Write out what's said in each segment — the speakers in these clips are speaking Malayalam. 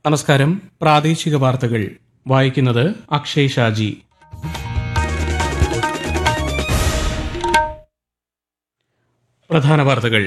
നമസ്കാരം പ്രാദേശിക വാർത്തകൾ വായിക്കുന്നത് അക്ഷയ് ഷാജി പ്രധാന വാർത്തകൾ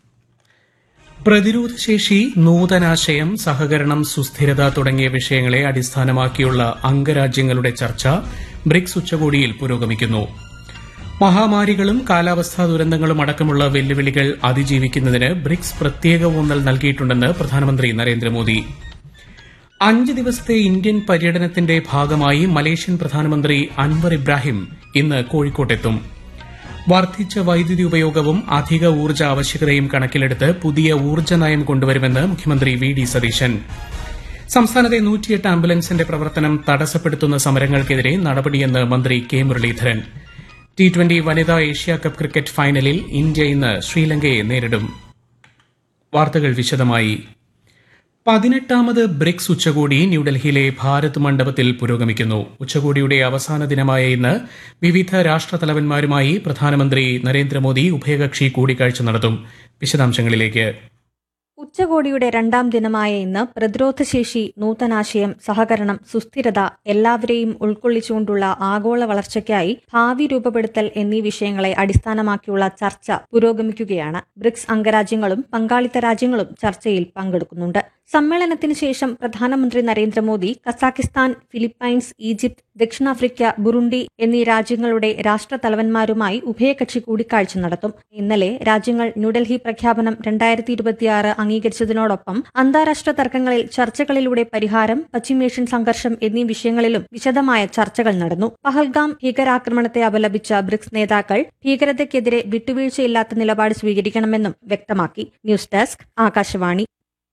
പ്രതിരോധശേഷി നൂതനാശയം സഹകരണം സുസ്ഥിരത തുടങ്ങിയ വിഷയങ്ങളെ അടിസ്ഥാനമാക്കിയുള്ള അംഗരാജ്യങ്ങളുടെ ചർച്ച ബ്രിക്സ് ഉച്ചകോടിയിൽ പുരോഗമിക്കുന്നു മഹാമാരികളും കാലാവസ്ഥാ ദുരന്തങ്ങളും അടക്കമുള്ള വെല്ലുവിളികൾ അതിജീവിക്കുന്നതിന് ബ്രിക്സ് പ്രത്യേക ഊന്നൽ നൽകിയിട്ടുണ്ടെന്ന് പ്രധാനമന്ത്രി നരേന്ദ്രമോദി അഞ്ച് ദിവസത്തെ ഇന്ത്യൻ പര്യടനത്തിന്റെ ഭാഗമായി മലേഷ്യൻ പ്രധാനമന്ത്രി അൻവർ ഇബ്രാഹിം ഇന്ന് കോഴിക്കോട്ടെത്തും വർദ്ധിച്ച വൈദ്യുതി ഉപയോഗവും അധിക ഊർജ്ജ ആവശ്യകതയും കണക്കിലെടുത്ത് പുതിയ ഊർജ്ജ നയം കൊണ്ടുവരുമെന്ന് മുഖ്യമന്ത്രി വി ഡി സതീശൻ സംസ്ഥാനത്തെ നൂറ്റിയെട്ട് ആംബുലൻസിന്റെ പ്രവർത്തനം തടസ്സപ്പെടുത്തുന്ന സമരങ്ങൾക്കെതിരെ നടപടിയെന്ന് മന്ത്രി കെ മുരളീധരൻ ടി ട്വന്റി വനിതാ ഏഷ്യാകപ്പ് ക്രിക്കറ്റ് ഫൈനലിൽ ഇന്ത്യ ഇന്ന് ശ്രീലങ്കയെ നേരിടും വാർത്തകൾ വിശദമായി പതിനെട്ടാമത് ബ്രിക്സ് ഉച്ചകോടി ന്യൂഡൽഹിയിലെ ഭാരത് മണ്ഡപത്തിൽ പുരോഗമിക്കുന്നു ഉച്ചകോടിയുടെ അവസാന ദിനമായ ഇന്ന് വിവിധ രാഷ്ട്രതലവന്മാരുമായി പ്രധാനമന്ത്രി നരേന്ദ്രമോദി ഉഭയകക്ഷി കൂടിക്കാഴ്ച നടത്തും വിശദാംശങ്ങളിലേക്ക് ഉച്ചകോടിയുടെ രണ്ടാം ദിനമായ ഇന്ന് പ്രതിരോധശേഷി നൂതനാശയം സഹകരണം സുസ്ഥിരത എല്ലാവരെയും ഉൾക്കൊള്ളിച്ചുകൊണ്ടുള്ള ആഗോള വളർച്ചയ്ക്കായി ഭാവി രൂപപ്പെടുത്തൽ എന്നീ വിഷയങ്ങളെ അടിസ്ഥാനമാക്കിയുള്ള ചർച്ച പുരോഗമിക്കുകയാണ് ബ്രിക്സ് അംഗരാജ്യങ്ങളും പങ്കാളിത്ത രാജ്യങ്ങളും ചർച്ചയിൽ പങ്കെടുക്കുന്നുണ്ട് സമ്മേളനത്തിന് ശേഷം പ്രധാനമന്ത്രി നരേന്ദ്രമോദി കസാഖിസ്ഥാൻ ഫിലിപ്പൈൻസ് ഈജിപ്ത് ദക്ഷിണാഫ്രിക്ക ബുറുണ്ടി എന്നീ രാജ്യങ്ങളുടെ രാഷ്ട്രതലവന്മാരുമായി ഉഭയകക്ഷി കൂടിക്കാഴ്ച നടത്തും ഇന്നലെ രാജ്യങ്ങൾ ന്യൂഡൽഹി പ്രഖ്യാപനം രണ്ടായിരത്തി ഇരുപത്തിയാറ് അംഗീകരിച്ചതിനോടൊപ്പം അന്താരാഷ്ട്ര തർക്കങ്ങളിൽ ചർച്ചകളിലൂടെ പരിഹാരം പശ്ചിമേഷ്യൻ സംഘർഷം എന്നീ വിഷയങ്ങളിലും വിശദമായ ചർച്ചകൾ നടന്നു പഹൽഗാം ഭീകരാക്രമണത്തെ അപലപിച്ച ബ്രിക്സ് നേതാക്കൾ ഭീകരതയ്ക്കെതിരെ വിട്ടുവീഴ്ചയില്ലാത്ത നിലപാട് സ്വീകരിക്കണമെന്നും വ്യക്തമാക്കി ന്യൂസ് ഡെസ്ക് ആകാശവാണി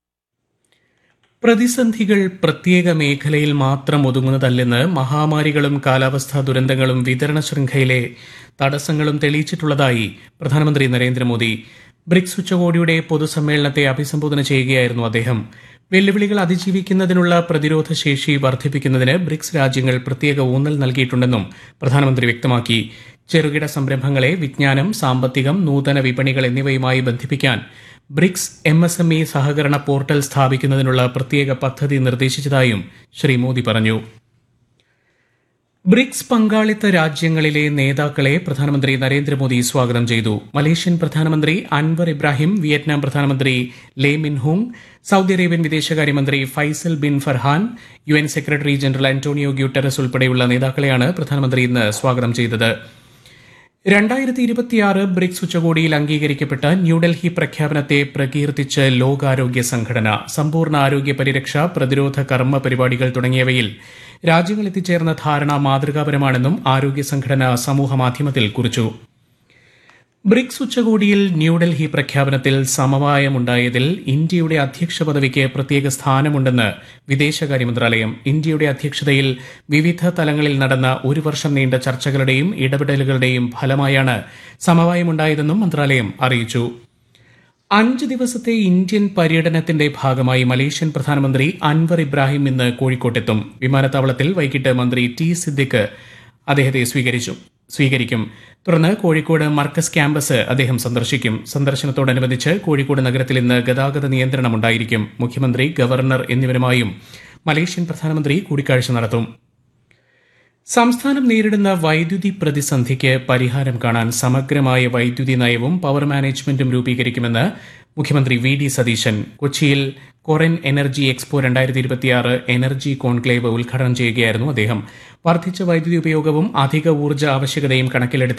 പ്രതിസന്ധികൾ പ്രത്യേക മേഖലയിൽ മാത്രം ഒതുങ്ങുന്നതല്ലെന്ന് മഹാമാരികളും കാലാവസ്ഥാ ദുരന്തങ്ങളും വിതരണ ശൃംഖലയിലെ തടസ്സങ്ങളും തെളിയിച്ചിട്ടുള്ളതായി പ്രധാനമന്ത്രി നരേന്ദ്രമോദി ബ്രിക്സ് ഉച്ചകോടിയുടെ പൊതുസമ്മേളനത്തെ അഭിസംബോധന ചെയ്യുകയായിരുന്നു അദ്ദേഹം വെല്ലുവിളികൾ അതിജീവിക്കുന്നതിനുള്ള പ്രതിരോധ ശേഷി വർദ്ധിപ്പിക്കുന്നതിന് ബ്രിക്സ് രാജ്യങ്ങൾ പ്രത്യേക ഊന്നൽ നൽകിയിട്ടുണ്ടെന്നും പ്രധാനമന്ത്രി വ്യക്തമാക്കി ചെറുകിട സംരംഭങ്ങളെ വിജ്ഞാനം സാമ്പത്തികം നൂതന വിപണികൾ എന്നിവയുമായി ബന്ധിപ്പിക്കാൻ BRICS M S M E സഹകരണ പോർട്ടൽ സ്ഥാപിക്കുന്നതിനുള്ള പ്രത്യേക പദ്ധതി നിർദ്ദേശിച്ചതായും ശ്രീ മോദി പറഞ്ഞു ബ്രിക്സ് പങ്കാളിത്ത രാജ്യങ്ങളിലെ നേതാക്കളെ പ്രധാനമന്ത്രി നരേന്ദ്രമോദി സ്വാഗതം ചെയ്തു മലേഷ്യൻ പ്രധാനമന്ത്രി അൻവർ ഇബ്രാഹിം വിയറ്റ്നാം പ്രധാനമന്ത്രി ലേ മിൻഹുങ് സൌദി അറേബ്യൻ വിദേശകാര്യമന്ത്രി Faisal bin Farhan U N secretary general Antonio Guterres ഉൾപ്പെടെയുള്ള നേതാക്കളെയാണ് പ്രധാനമന്ത്രി ഇന്ന് സ്വാഗതം ചെയ്തത് രണ്ടായിരത്തി ഇരുപത്തിയാറ് ബ്രിക്സ് ഉച്ചകോടിയിൽ അംഗീകരിക്കപ്പെട്ട ന്യൂഡൽഹി പ്രഖ്യാപനത്തെ പ്രകീർത്തിച്ച് ലോകാരോഗ്യ സംഘടന സമ്പൂർണ്ണ ആരോഗ്യ പരിരക്ഷ പ്രതിരോധ കർമ്മ പരിപാടികൾ തുടങ്ങിയവയിൽ രാജ്യങ്ങൾ എത്തിച്ചേർന്ന ധാരണ മാതൃകാപരമാണെന്നും ആരോഗ്യ സംഘടന സമൂഹമാധ്യമത്തിൽ കുറിച്ചു ബ്രിക്സ് ഉച്ചകോടിയിൽ ന്യൂഡൽഹി പ്രഖ്യാപനത്തിൽ സമവായമുണ്ടായതിൽ ഇന്ത്യയുടെ അധ്യക്ഷ പദവിക്ക് പ്രത്യേക സ്ഥാനമുണ്ടെന്ന് വിദേശകാര്യ മന്ത്രാലയം ഇന്ത്യയുടെ അധ്യക്ഷതയിൽ വിവിധ തലങ്ങളിൽ നടന്ന ഒരു വർഷം നീണ്ട ചർച്ചകളുടെയും ഇടപെടലുകളുടെയും ഫലമായാണ് സമവായമുണ്ടായതെന്നും മന്ത്രാലയം അറിയിച്ചു അഞ്ച് ദിവസത്തെ ഇന്ത്യൻ പര്യടനത്തിന്റെ ഭാഗമായി മലേഷ്യൻ പ്രധാനമന്ത്രി അൻവർ ഇബ്രാഹിം ഇന്ന് കോഴിക്കോട്ടെത്തും വിമാനത്താവളത്തിൽ വൈകിട്ട് മന്ത്രി ടി സിദ്ദിഖ് അദ്ദേഹത്തെ സ്വീകരിച്ചു സ്വീകരിക്കും തുടർന്ന് കോഴിക്കോട് മർക്കസ് ക്യാമ്പസ് അദ്ദേഹം സന്ദർശിക്കും സന്ദർശനത്തോടനുബന്ധിച്ച് കോഴിക്കോട് നഗരത്തിൽ ഇന്ന് ഗതാഗത നിയന്ത്രണമുണ്ടായിരിക്കും മുഖ്യമന്ത്രി ഗവർണർ എന്നിവരുമായും മലേഷ്യൻ പ്രധാനമന്ത്രി കൂടിക്കാഴ്ച നടത്തും സംസ്ഥാനം നേരിടുന്ന വൈദ്യുതി പ്രതിസന്ധിക്ക് പരിഹാരം കാണാൻ സമഗ്രമായ വൈദ്യുതി നയവും പവർ മാനേജ്മെന്റും രൂപീകരിക്കുമെന്ന് മുഖ്യമന്ത്രി വി ഡി സതീശൻ കൊച്ചിയിൽ കൊറൻ എനർജി എക്സ്പോ രണ്ടായിരത്തി ഇരുപത്തിയാറ് എനർജി കോൺക്ലേവ് ഉദ്ഘാടനം ചെയ്യുകയായിരുന്നു അദ്ദേഹം വർദ്ധിച്ച വൈദ്യുതി ഉപയോഗവും അധിക ഊർജ്ജ ആവശ്യകതയും കണക്കിലെടുത്ത്